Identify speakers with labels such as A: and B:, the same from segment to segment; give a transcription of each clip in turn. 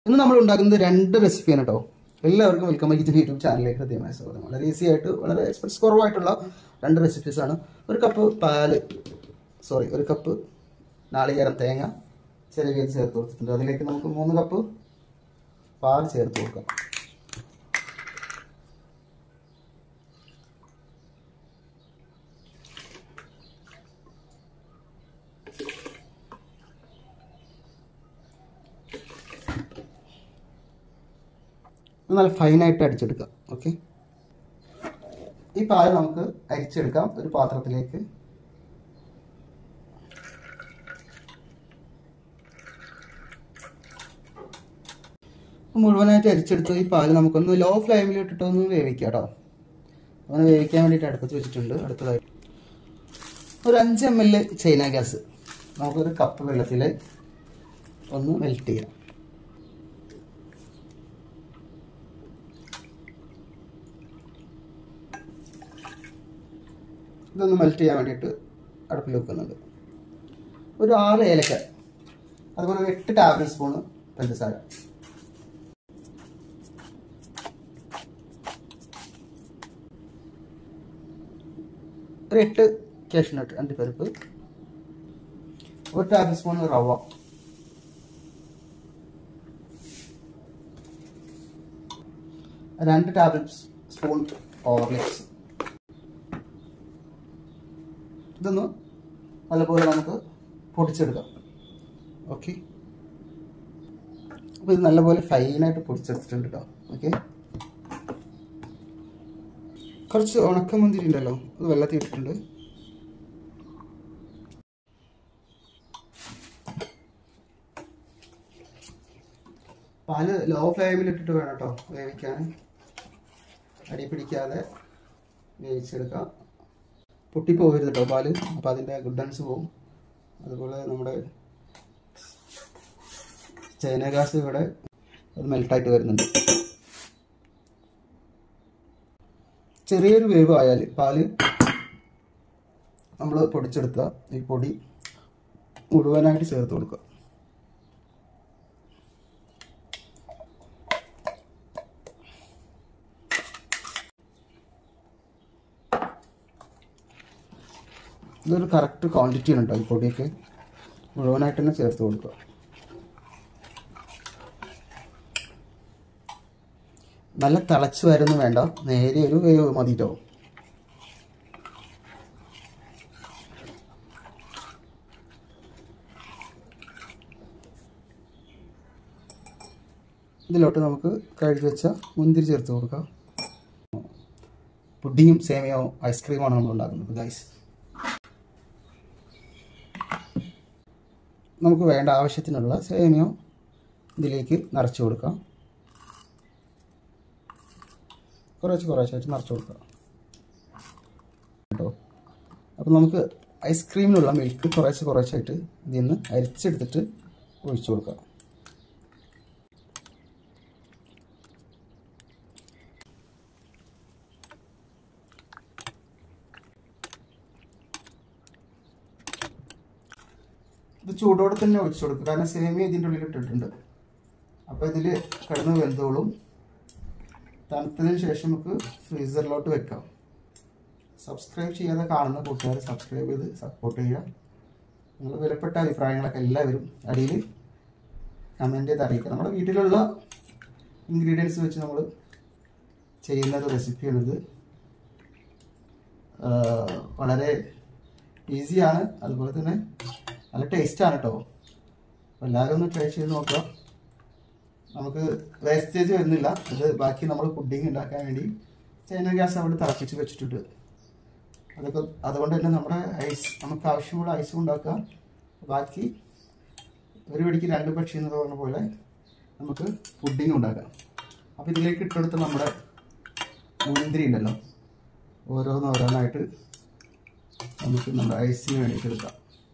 A: ഇന്ന് നമ്മൾ ഉണ്ടാക്കുന്നത് രണ്ട് റെസിപ്പിയാണ് കേട്ടോ എല്ലാവർക്കും വെൽക്കം കിച്ചൻ യൂട്യൂബ് ചാനലിലേക്ക് ഹൃദയമായ സ്വാഗതം വളരെ ഈസി ആയിട്ട് വളരെ എക്സ്പെൻസ് കുറവായിട്ടുള്ള രണ്ട് റെസിപ്പീസാണ് ഒരു കപ്പ് പാല് സോറി ഒരു കപ്പ് നാളികേരം തേങ്ങ ചെറിയ ചേർത്ത് കൊടുത്തിട്ടുണ്ട് അതിലേക്ക് നമുക്ക് മൂന്ന് കപ്പ് പാൽ ചേർത്ത് കൊടുക്കാം ഇത് നല്ല ഫൈനായിട്ട് അടിച്ചെടുക്കാം ഓക്കെ ഈ പാൽ നമുക്ക് അരിച്ചെടുക്കാം ഒരു പാത്രത്തിലേക്ക് മുഴുവനായിട്ട് അരിച്ചെടുത്ത് ഈ പാൽ നമുക്കൊന്ന് ലോ ഫ്ലെയിമിൽ ഇട്ടിട്ടൊന്ന് വേവിക്കാം കേട്ടോ അങ്ങനെ വേവിക്കാൻ വേണ്ടിയിട്ട് അടുപ്പത്ത് വെച്ചിട്ടുണ്ട് അടുത്തതായിട്ട് ഒരു അഞ്ച് എം എൽ ചൈന ഗ്യാസ് നമുക്കൊരു കപ്പ് വെള്ളത്തിൽ ഒന്ന് മെൽറ്റ് ചെയ്യാം ഇതൊന്ന് മെൽറ്റ് ചെയ്യാൻ വേണ്ടിയിട്ട് അടുപ്പിൽ വെക്കുന്നുണ്ട് ഒരു ആറ് ഏലക്ക അതുപോലെ ഒരു എട്ട് ടേബിൾ സ്പൂണ് പഞ്ചസാര ഒരു എട്ട് കാഷ്നട്ട് അണ്ടിപ്പരിപ്പ് ഒരു ടേബിൾ സ്പൂൺ റവ രണ്ട് ടേബിൾ സ്പൂൺ ഓർലിക്സ് ഇതൊന്ന് നല്ലപോലെ നമുക്ക് പൊടിച്ചെടുക്കാം ഓക്കെ അപ്പോൾ ഇത് നല്ലപോലെ ഫൈനായിട്ട് പൊടിച്ചെടുത്തിട്ടുണ്ട് കേട്ടോ ഓക്കെ കുറച്ച് ഉണക്കമുന്തിരി ഉണ്ടല്ലോ അത് വെള്ളത്തിൽ ഇട്ടിട്ടുണ്ട് പാല് ലോ ഫ്ലെയിമിൽ ഇട്ടിട്ട് വേണം കേട്ടോ വേവിക്കാൻ അടി പിടിക്കാതെ വേവിച്ചെടുക്കാം പൊട്ടിപ്പോകരുത് കേട്ടോ പാല് അപ്പോൾ അതിൻ്റെ ഗുഡൻസ് പോവും അതുപോലെ നമ്മുടെ ചൈന ഗ്യാസ് ഇവിടെ അത് മെൽട്ടായിട്ട് വരുന്നുണ്ട് ചെറിയൊരു വേവ് ആയാൽ പാല് നമ്മൾ പൊടിച്ചെടുത്ത ഈ പൊടി മുഴുവനായിട്ട് ചേർത്ത് കൊടുക്കുക ഇതൊരു കറക്റ്റ് ക്വാണ്ടിറ്റി ആണ് കേട്ടോ ഈ പൊടിയൊക്കെ മുഴുവനായിട്ട് തന്നെ ചേർത്ത് കൊടുക്കുക നല്ല തിളച്ച് വരുന്നു വേണ്ട നേരെ ഒരു വേവ് മതി കേട്ടോ ഇതിലോട്ട് നമുക്ക് കഴുകി വെച്ച മുന്തിരി ചേർത്ത് കൊടുക്കാം പുഡിങ്ങും സേമിയോ ഐസ്ക്രീമാണ് നമ്മൾ ഉണ്ടാക്കുന്നത് ഗൈസ് നമുക്ക് വേണ്ട ആവശ്യത്തിനുള്ള സേമിയോ ഇതിലേക്ക് നിറച്ച് കൊടുക്കാം കുറച്ച് കുറച്ചായിട്ട് നിറച്ച് കൊടുക്കാം കേട്ടോ അപ്പോൾ നമുക്ക് ഐസ്ക്രീമിനുള്ള മിൽക്ക് കുറച്ച് കുറച്ചായിട്ട് ഇതിൽ നിന്ന് അരിച്ചെടുത്തിട്ട് ഒഴിച്ചു കൊടുക്കാം ഇത് ചൂടോടെ തന്നെ ഒഴിച്ചു കൊടുക്കും കാരണം സേമിയ ഇതിൻ്റെ ഉള്ളിൽ ഇട്ടിട്ടുണ്ട് അപ്പോൾ ഇതിൽ കിടന്ന് വെന്തോളും തണുത്തതിന് ശേഷം നമുക്ക് ഫ്രീസറിലോട്ട് വെക്കാം സബ്സ്ക്രൈബ് ചെയ്യാതെ കാണുന്ന കൂട്ടുകാർ സബ്സ്ക്രൈബ് ചെയ്ത് സപ്പോർട്ട് ചെയ്യുക നിങ്ങൾ വിലപ്പെട്ട അഭിപ്രായങ്ങളൊക്കെ എല്ലാവരും അടിയിൽ കമൻറ്റ് ചെയ്ത് അറിയിക്കുക നമ്മുടെ വീട്ടിലുള്ള ഇൻഗ്രീഡിയൻസ് വെച്ച് നമ്മൾ ചെയ്യുന്ന ഒരു റെസിപ്പിയാണിത് വളരെ ഈസിയാണ് അതുപോലെ തന്നെ നല്ല ടേസ്റ്റാണ് കേട്ടോ അപ്പോൾ എല്ലാവരും ഒന്ന് ട്രൈ ചെയ്ത് നോക്കുക നമുക്ക് വേസ്റ്റേജ് വരുന്നില്ല ഇത് ബാക്കി നമ്മൾ പുഡിങ് ഉണ്ടാക്കാൻ വേണ്ടി ചൈന ഗ്യാസ് അവിടെ തിളപ്പിച്ച് വെച്ചിട്ടുണ്ട് അതൊക്കെ അതുകൊണ്ട് തന്നെ നമ്മുടെ ഐസ് നമുക്ക് ആവശ്യമുള്ള ഐസ് ഉണ്ടാക്കുക ബാക്കി ഒരു പിടിക്ക് രണ്ട് പക്ഷി എന്ന് പറഞ്ഞ പോലെ നമുക്ക് പുഡിങ് ഉണ്ടാക്കാം അപ്പോൾ ഇതിലേക്ക് ഇട്ടെടുത്ത് നമ്മുടെ മുന്തിരി ഉണ്ടല്ലോ ഓരോന്നോരോന്നായിട്ട് നമുക്ക് നമ്മുടെ ഐസിന് വേണ്ടിയിട്ട് എടുക്കാം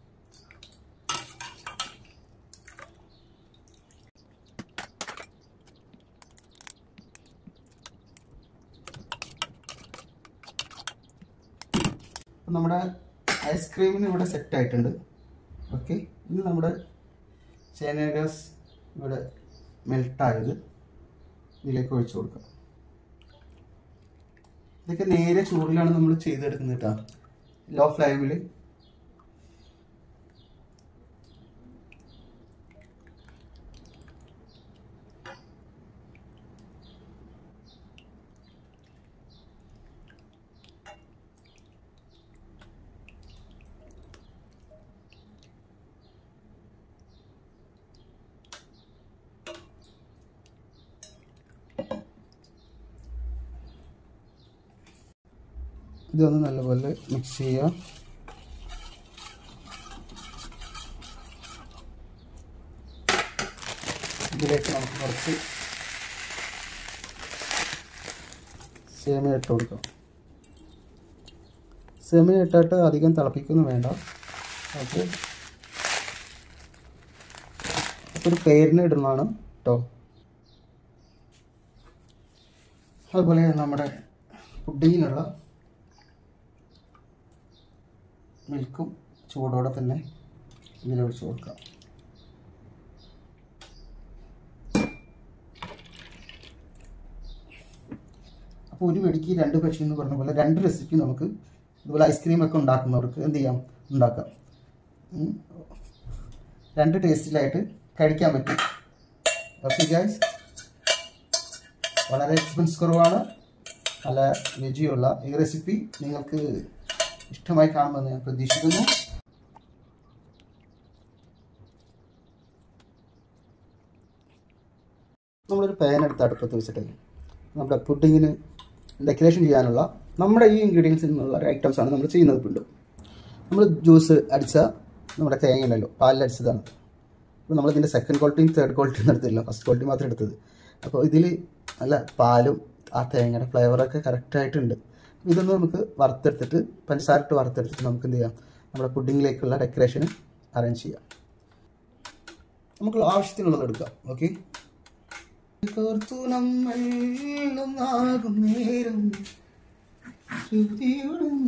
A: അപ്പം നമ്മുടെ ഐസ്ക്രീമിന് ഇവിടെ സെറ്റ് ആയിട്ടുണ്ട് ഓക്കെ ഇനി നമ്മുടെ ചേന ഗ്യാസ് ഇവിടെ മെൽട്ടായത് ഇതിലേക്ക് ഒഴിച്ചു കൊടുക്കാം ഇതൊക്കെ നേരെ ചൂടിലാണ് നമ്മൾ ചെയ്തെടുക്കുന്നത് കേട്ടോ ലോ ഫ്ലെയിമിൽ ഇതൊന്ന് നല്ലപോലെ മിക്സ് ചെയ്യുക ഇതിലേക്ക് നമുക്ക് കുറച്ച് സേമിയ ഇട്ട് കൊടുക്കാം സേമിയ ഇട്ടിട്ട് അധികം തിളപ്പിക്കുന്നു വേണ്ട അത് ഒരു പേരിന് ഇടുന്നതാണ് കേട്ടോ അതുപോലെ നമ്മുടെ പുഡിങ്ങിനുള്ള മിൽക്കും ചൂടോടെ തന്നെ ഇതിലൊഴിച്ച് കൊടുക്കാം അപ്പോൾ ഒരു വെടിക്ക് രണ്ട് പക്ഷി എന്ന് പറഞ്ഞ പോലെ രണ്ട് റെസിപ്പി നമുക്ക് ഇതുപോലെ ഐസ്ക്രീം ഒക്കെ ഉണ്ടാക്കുന്നവർക്ക് എന്ത് ചെയ്യാം ഉണ്ടാക്കാം ഉം. രണ്ട് ടേസ്റ്റിലായിട്ട് കഴിക്കാൻ പറ്റും ഓക്കെ ഗൈസ് വളരെ എക്സ്പെൻസ് കുറവാണ് നല്ല രുചിയുള്ള ഈ റെസിപ്പി നിങ്ങൾക്ക് ഇഷ്ടമായി കാണുമെന്ന് ഞാൻ പ്രതീക്ഷിക്കുന്നു നമ്മളൊരു പാൻ എടുത്ത് അടുപ്പത്ത് വെച്ചിട്ട് നമ്മുടെ പുഡിങ്ങിന് ഡെക്കറേഷൻ ചെയ്യാനുള്ള നമ്മുടെ ഈ ഇൻഗ്രീഡിയൻസിൽ നിന്നുള്ള ഐറ്റംസ് ആണ് നമ്മൾ ചെയ്യുന്നത് പുഡ് നമ്മൾ ജ്യൂസ് അടിച്ച നമ്മുടെ തേങ്ങയിലല്ലോ പാലിലടിച്ചതാണ് അപ്പോൾ നമ്മളിതിൻ്റെ സെക്കൻഡ് ക്വാളിറ്റിയും തേർഡ് ക്വാളിറ്റിയും എടുത്തില്ല ഫസ്റ്റ് ക്വാളിറ്റി മാത്രം എടുത്തത് അപ്പോൾ ഇതിൽ നല്ല പാലും ആ തേങ്ങയുടെ ഫ്ലേവറൊക്കെ കറക്റ്റായിട്ടുണ്ട് ഇതൊന്ന് നമുക്ക് വറുത്തെടുത്തിട്ട് പഞ്ചസാര ഇട്ട് വറുത്തെടുത്തിട്ട് നമുക്ക് എന്ത് ചെയ്യാം നമ്മുടെ പുഡിങ്ങിലേക്കുള്ള ഡെക്കറേഷന് അറേഞ്ച് ചെയ്യാം നമുക്ക് ആവശ്യത്തിനുള്ളത് എടുക്കാം ഓക്കെ കോർത്തു നമ്മൾ ഒന്നാകും നേരം ശ്രുതിയോടും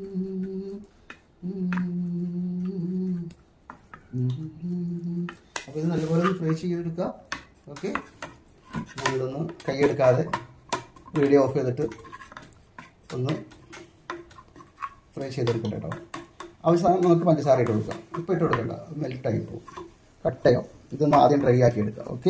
A: അപ്പോൾ ഇത് നല്ലപോലെ ഒന്ന് ഫ്രൈ ചെയ്തെടുക്കാം ഓക്കെ നമ്മളിതൊന്ന് കൈയെടുക്കാതെ വീഡിയോ ഓഫ് ചെയ്തിട്ട് ഒന്ന് ഫ്രൈ ചെയ്തെടുക്കണ്ട കേട്ടോ അവസാനം നമുക്ക് പഞ്ചസാര ഇട്ട് കൊടുക്കാം ഇപ്പോൾ ഇട്ട് കൊടുക്കണ്ട മെൽട്ടായി പോകും കട്ടയോ ഇതൊന്ന് ആദ്യം ഡ്രൈ ആക്കി എടുക്കാം ഓക്കെ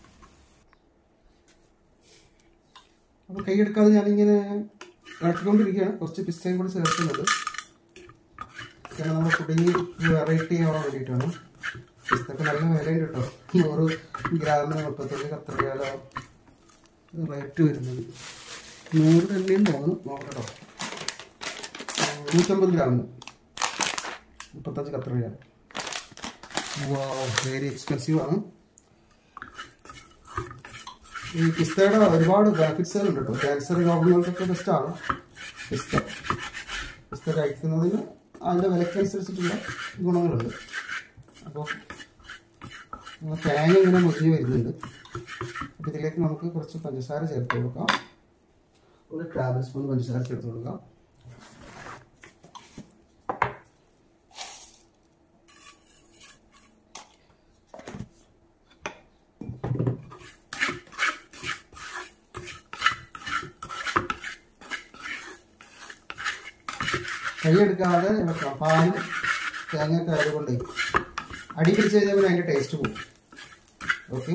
A: അപ്പോൾ കൈയെടുക്കാതെ ഞാനിങ്ങനെ ഇളക്കിക്കൊണ്ടിരിക്കുകയാണ് കുറച്ച് പിസ്തയും കൂടി ചേർക്കുന്നത് കാരണം നമ്മുടെ പുഡിങ് വെറൈറ്റി ആവാൻ വേണ്ടിയിട്ടാണ് പിസ്തക്ക് നല്ല വിലയുണ്ട് കേട്ടോ നൂറ് ഗ്രാമിന് മുപ്പത്തൊന്ന് പത്ത് രൂപ റേറ്റ് വരുന്നത് നൂറ് തന്നെയും തോന്നുന്നു നോക്കട്ടോ നൂറ്റമ്പത് ഗ്രാമിന് മുപ്പത്തഞ്ച് കത്ത് രൂപ വെരി എക്സ്പെൻസീവ് ആണ് ഈ പിസ്തയുടെ ഒരുപാട് ബെനിഫിറ്റ്സുകൾ ഉണ്ട് കേട്ടോ ക്യാൻസർ രോഗങ്ങൾക്കൊക്കെ ബെസ്റ്റാണ് പിസ്ത പിസ്ത കഴിക്കുന്നതിന് അതിൻ്റെ വിലക്കനുസരിച്ചിട്ടുള്ള ഗുണങ്ങളുണ്ട് അപ്പോൾ തേങ്ങ ഇങ്ങനെ മുറിഞ്ഞ് വരുന്നുണ്ട് അപ്പോൾ ഇതിലേക്ക് നമുക്ക് കുറച്ച് പഞ്ചസാര ചേർത്ത് കൊടുക്കാം ഒരു ടേബിൾ സ്പൂൺ പഞ്ചസാര ചേർത്ത് കൊടുക്കാം കൈയെടുക്കാതെ വെക്കണം പാല് തേങ്ങയൊക്കെ ആയതുകൊണ്ട് അടി പിടിച്ച് കഴിഞ്ഞാൽ പിന്നെ അതിൻ്റെ ടേസ്റ്റ് പോകും ഓക്കെ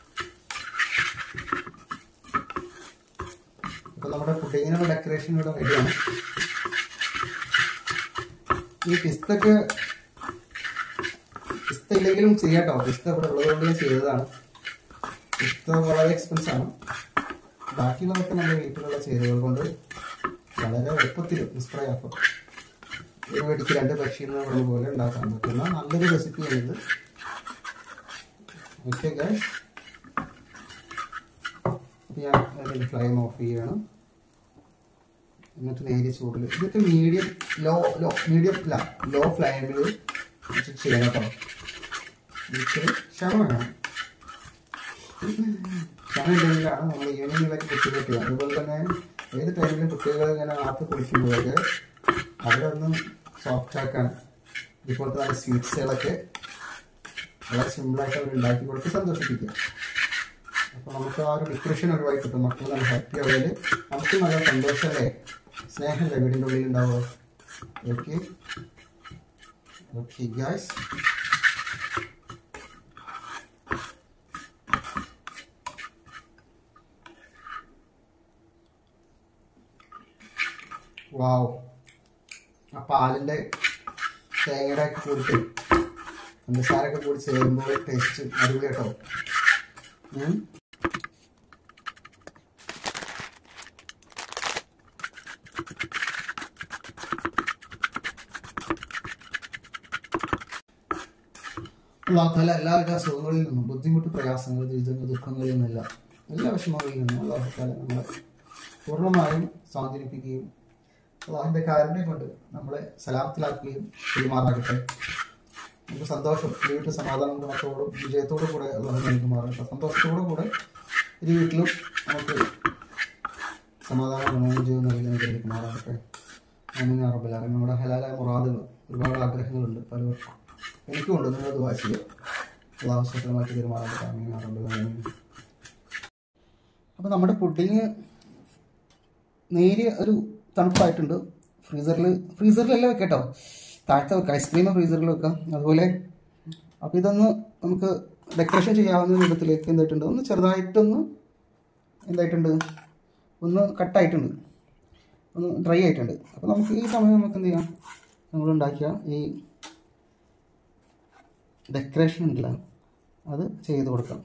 A: അപ്പോൾ നമ്മുടെ പുഡിങ്ങിനുള്ള ഡെക്കറേഷൻ ഇവിടെ റെഡിയാണ് ഈ പിസ്തൊക്കെ പിസ്ത ഇല്ലെങ്കിലും ചെയ്യാട്ടോ പിസ്ത ഇവിടെ ഉള്ളതുകൊണ്ട് ഞാൻ ചെയ്തതാണ് പിസ്ത വളരെ എക്സ്പെൻസ് ആണ് ബാക്കിയുള്ളതൊക്കെ നമ്മുടെ വീട്ടിലുള്ള ചേരുവകൾ കൊണ്ട് വളരെ എളുപ്പത്തിൽ സ്പ്രേ ആക്കും ഒരു വെടിക്ക് രണ്ട് പക്ഷി എന്ന് പറയുന്ന പോലെ ഉണ്ടാക്കാൻ പറ്റുന്ന നല്ലൊരു റെസിപ്പിയാണിത് ഓക്കെ ഗൈസ് ഞാൻ അതിൻ്റെ ഫ്ലെയിം ഓഫ് ചെയ്യണം എന്നിട്ട് നേരിയ ചൂടിൽ ഇതൊക്കെ മീഡിയം ലോ ലോ മീഡിയം അല്ല ലോ ഫ്ലെയിമിൽ വെച്ച് ചെയ്യണം കേട്ടോ ഇച്ചിരി ക്ഷമ വേണം ക്ഷമ ഉണ്ടെങ്കിലാണ് നമ്മൾ ഈവനിങ്ങിലൊക്കെ കുട്ടികൾ ചെയ്യുക അതുപോലെ തന്നെ ഏത് ടൈമിലും കുട്ടികൾ ഇങ്ങനെ ആപ്പ് കുടിക്കുമ്പോഴൊക്കെ അവരൊന്ന് സോഫ്റ്റ് ആക്കാൻ ഇപ്പോഴത്തെ നല്ല സ്വീറ്റ്സുകളൊക്കെ വളരെ സിമ്പിളായിട്ട് അവർ ഉണ്ടാക്കി കൊടുത്ത് സന്തോഷിപ്പിക്കുക അപ്പോൾ നമുക്ക് ആ ഒരു ഡിപ്രഷൻ ഒഴിവായി കിട്ടും മക്കൾ നല്ല ഹാപ്പി ആയാൽ നമുക്ക് നല്ല സന്തോഷമല്ലേ സ്നേഹമല്ലേ വീടിൻ്റെ ഉള്ളിൽ ഉണ്ടാവുക ഓക്കെ ഓക്കെ ഗ്യാസ് വാവ് ആ പാലിൻ്റെ തേങ്ങയുടെ ഒക്കെ കൂടിയിട്ട് പഞ്ചസാരൊക്കെ കൂടി ചേരുമ്പോൾ ടേസ്റ്റ് അടിപൊളി കേട്ടോ ഉം. അള്ളാഹുത്താല എല്ലാവിധ അസുഖങ്ങളിൽ നിന്നും ബുദ്ധിമുട്ട് പ്രയാസങ്ങൾ ദുരിതങ്ങൾ ദുഃഖങ്ങളിൽ നിന്നല്ല എല്ലാ വിഷമങ്ങളിൽ നിന്നും അള്ളാഹുത്താല നമ്മളെ പൂർണ്ണമായും സ്വാധീനിപ്പിക്കുകയും അള്ളാഹിൻ്റെ കാരുണ്യം കൊണ്ട് നമ്മളെ സലാമത്തിലാക്കുകയും പെരുമാറാകട്ടെ നമുക്ക് സന്തോഷം ഈ വീട്ടിൽ സമാധാനം ഗുണത്തോടും വിജയത്തോടും കൂടെ അള്ളാഹു നൽകുമാറാകട്ടെ സന്തോഷത്തോടു കൂടെ ഈ വീട്ടിലും നമുക്ക് സമാധാനം ഗുണവും വിജയവും നൽകി അനുഗ്രഹിക്കുമാറാകട്ടെ അമീൻ അറബില നമ്മുടെ ഹലാലായ മുറാദുകൾ ഒരുപാട് ആഗ്രഹങ്ങളുണ്ട് പലവർക്കും എനിക്കുമുണ്ട് നിങ്ങൾ ദുവാ ചെയ്യുക അള്ളാഹു സ്വന്തമായിട്ട് പെരുമാറാകട്ടെ അമീൻ അറബില അപ്പോൾ നമ്മുടെ പുഡിങ് നേരിയ ഒരു തണുപ്പായിട്ടുണ്ട് ഫ്രീസറിൽ ഫ്രീസറിലല്ല വെക്കട്ടോ താഴത്തെ വെക്കാം ഐസ്ക്രീം ഫ്രീസറിൽ വെക്കാം അതുപോലെ അപ്പോൾ ഇതൊന്ന് നമുക്ക് ഡെക്കറേഷൻ ചെയ്യാവുന്ന വിധത്തിലേക്ക് എന്തായിട്ടുണ്ട് ഒന്ന് ചെറുതായിട്ടൊന്ന് എന്തായിട്ടുണ്ട് ഒന്ന് കട്ടായിട്ടുണ്ട് ഒന്ന് ഡ്രൈ ആയിട്ടുണ്ട് അപ്പോൾ നമുക്ക് ഈ സമയം നമുക്ക് എന്ത് ചെയ്യാം നമ്മൾ ഉണ്ടാക്കിയ ഈ ഡെക്കറേഷൻ ഉണ്ടല്ലോ അത് ചെയ്ത് കൊടുക്കാം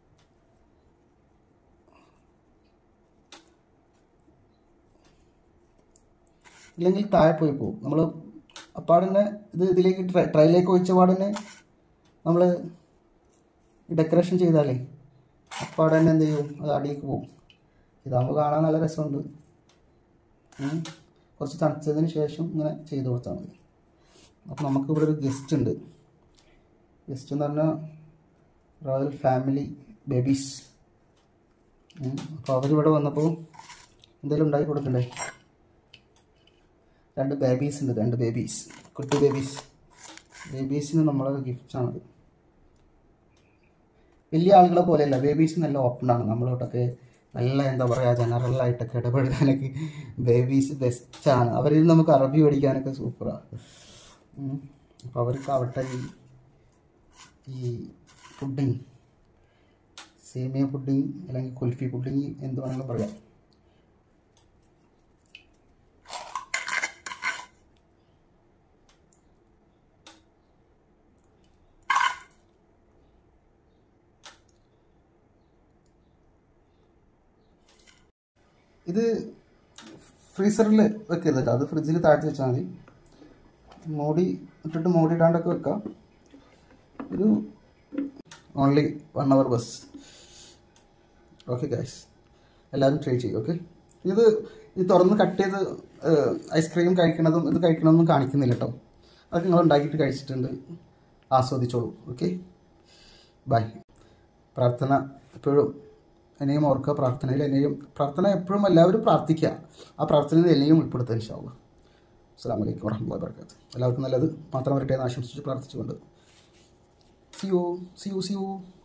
A: ഇല്ലെങ്കിൽ താഴെ പോയി പോകും നമ്മൾ അപ്പാടന്നെ ഇത് ഇതിലേക്ക് ട്രൈ ട്രൈയിലേക്ക് ഒഴിച്ച പാടന്നെ നമ്മൾ ഡെക്കറേഷൻ ചെയ്താലേ അപ്പാടെ തന്നെ എന്ത് ചെയ്യും അത് അടിയിലേക്ക് പോകും ഇതാകുമ്പോൾ കാണാൻ നല്ല രസമുണ്ട് ഉം. കുറച്ച് തണുത്തതിന് ശേഷം ഇങ്ങനെ ചെയ്ത് കൊടുത്താൽ മതി അപ്പോൾ നമുക്ക് ഇവിടെ ഒരു ഗസ്റ്റ് ഉണ്ട് ഗസ്റ്റ് എന്ന് പറഞ്ഞാൽ റോയൽ ഫാമിലി ബേബീസ് അപ്പോൾ അവരിവിടെ വന്നപ്പോൾ എന്തെങ്കിലും ഉണ്ടാക്കി കൊടുക്കണ്ടേ രണ്ട് ബേബീസ് ഉണ്ട് രണ്ട് ബേബീസ് കുട്ടി ബേബീസ് ബേബീസിന് നമ്മളെ ഗിഫ്റ്റാണത് വലിയ ആളുകളെ പോലെയല്ല ബേബീസ് നല്ല ഓപ്പണാണ് നമ്മളോട്ടൊക്കെ നല്ല എന്താ പറയുക ജനറലായിട്ടൊക്കെ ഇടപെടാനൊക്കെ ബേബീസ് ബെസ്റ്റാണ് അവരിൽ നമുക്ക് അറബി പഠിക്കാനൊക്കെ സൂപ്പറാണ് അപ്പോൾ അവർക്ക് ആവട്ടെ ഈ ഈ പുഡിങ് സേമിയ പുഡിങ് അല്ലെങ്കിൽ കുൽഫി പുഡിങ് എന്ത് വേണമെങ്കിലും പറയാം ഇത് ഫ്രീസറിൽ വെക്കരുത് കേട്ടോ അത് ഫ്രിഡ്ജിൽ താഴ്ത്തി വെച്ചാൽ മതി മൂടി ഇട്ടിട്ട് മൂടി ഇടാണ്ടൊക്കെ വെക്കാം ഒരു ഓൺലി വൺ അവർ ബസ് ഓക്കെ ഗൈസ് എല്ലാവരും ട്രൈ ചെയ്യും ഓക്കെ ഇത് ഇത് തുറന്ന് കട്ട് ചെയ്ത് ഐസ്ക്രീം കഴിക്കണതും ഇത് കഴിക്കണതൊന്നും കാണിക്കുന്നില്ല കേട്ടോ അതൊക്കെ നിങ്ങൾ ഉണ്ടാക്കിയിട്ട് കഴിച്ചിട്ടുണ്ട് ആസ്വദിച്ചോളൂ ഓക്കെ ബൈ പ്രാർത്ഥന എപ്പോഴും എന്നെയും ഓർക്കുക പ്രാർത്ഥനയിൽ എന്നെയും പ്രാർത്ഥന എപ്പോഴും എല്ലാവരും പ്രാർത്ഥിക്കുക ആ പ്രാർത്ഥനയിൽ എന്നെയും ഉൾപ്പെടുത്തുക ഇൻഷാവുക അസ്സാം വലൈക്കും വറഹമുല്ലാ വർക്കാത്ത് എല്ലാവർക്കും നല്ലത് മാത്രം വരട്ടെ എന്ന് ആശംസിച്ച് പ്രാർത്ഥിച്ചുകൊണ്ട് സിയോ സിയു സിയു